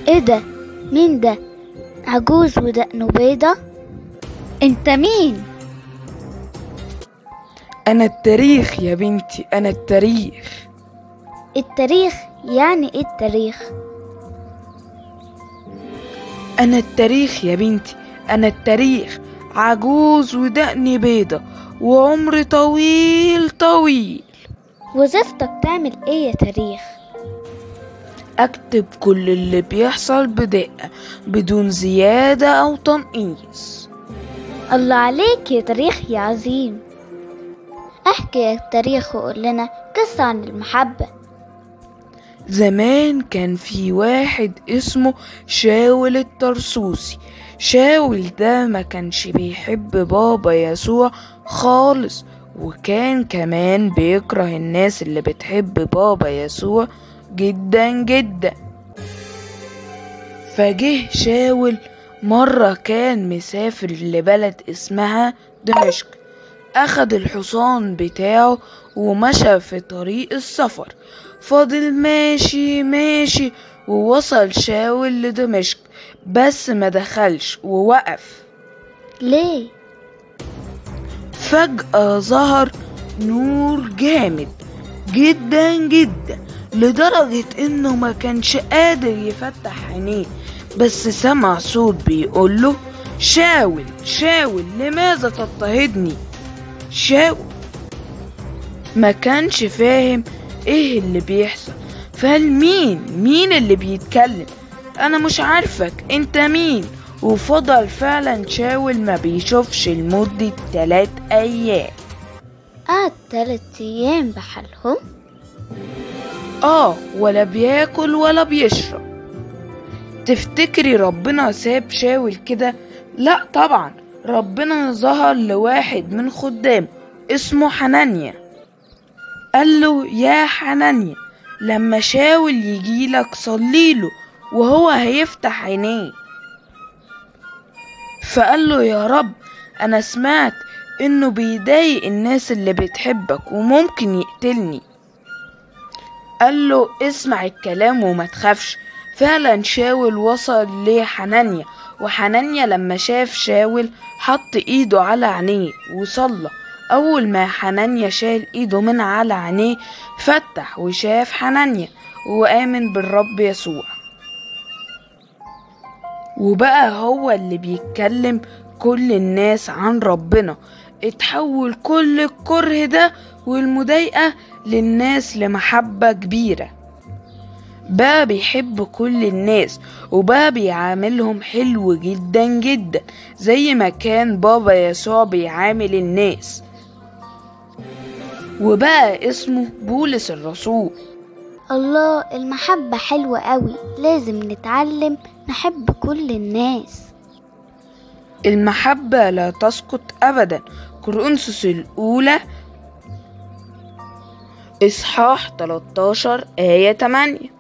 ايه ده مين ده عجوز ودقنه بيضة انت مين أنا التاريخ يا بنتي أنا التاريخ التاريخ يعني ايه التاريخ أنا التاريخ يا بنتي أنا التاريخ عجوز ودقني بيضة وعمر طويل طويل وظيفتك تعمل ايه يا تاريخ أكتب كل اللي بيحصل بدقة بدون زيادة أو تنقيص الله عليك يا تاريخ يا عظيم احكي يا تاريخ وقول لنا قصة عن المحبة زمان كان في واحد اسمه شاول الطرسوسي شاول ده ما كانش بيحب بابا يسوع خالص وكان كمان بيكره الناس اللي بتحب بابا يسوع جدا جدا فجه شاول مرة كان مسافر لبلد اسمها دمشق أخد الحصان بتاعه ومشى في طريق السفر فضل ماشي ماشي ووصل شاول لدمشق بس ما دخلش ووقف ليه فجأة ظهر نور جامد جدا جدا لدرجة انه ما كانش قادر يفتح عينيه بس سمع صوت بيقوله شاول شاول لماذا تضطهدني شاول ما كانش فاهم ايه اللي بيحصل فقال مين مين اللي بيتكلم انا مش عارفك انت مين وفضل فعلا شاول ما بيشوفش لمدة تلات ايام قعد تلات ايام بحالهم اه ولا بياكل ولا بيشرب تفتكري ربنا ساب شاول كده لا طبعا ربنا ظهر لواحد من خدامه اسمه حنانيا قال له يا حنانيا لما شاول يجيلك صليله وهو هيفتح عينيه فقال له يا رب انا سمعت انه بيضايق الناس اللي بتحبك وممكن يقتلني قال له اسمع الكلام وما تخافش فعلا شاول وصل لحنانيا وحنانيا لما شاف شاول حط ايده على عينيه وصلى اول ما حنانيا شال ايده من على عينيه فتح وشاف حنانيا وآمن بالرب يسوع وبقى هو اللي بيتكلم كل الناس عن ربنا اتحول كل الكره ده والمضايقة للناس لمحبة كبيرة بقى بيحب كل الناس وبقى بيعاملهم حلو جدا جدا زي ما كان بابا يسوع بيعامل الناس وبقى اسمه بولس الرسول الله المحبة حلوة قوي لازم نتعلم نحب كل الناس المحبة لا تسقط أبدا كورنثوس الأولى إصحاح 13 آية 8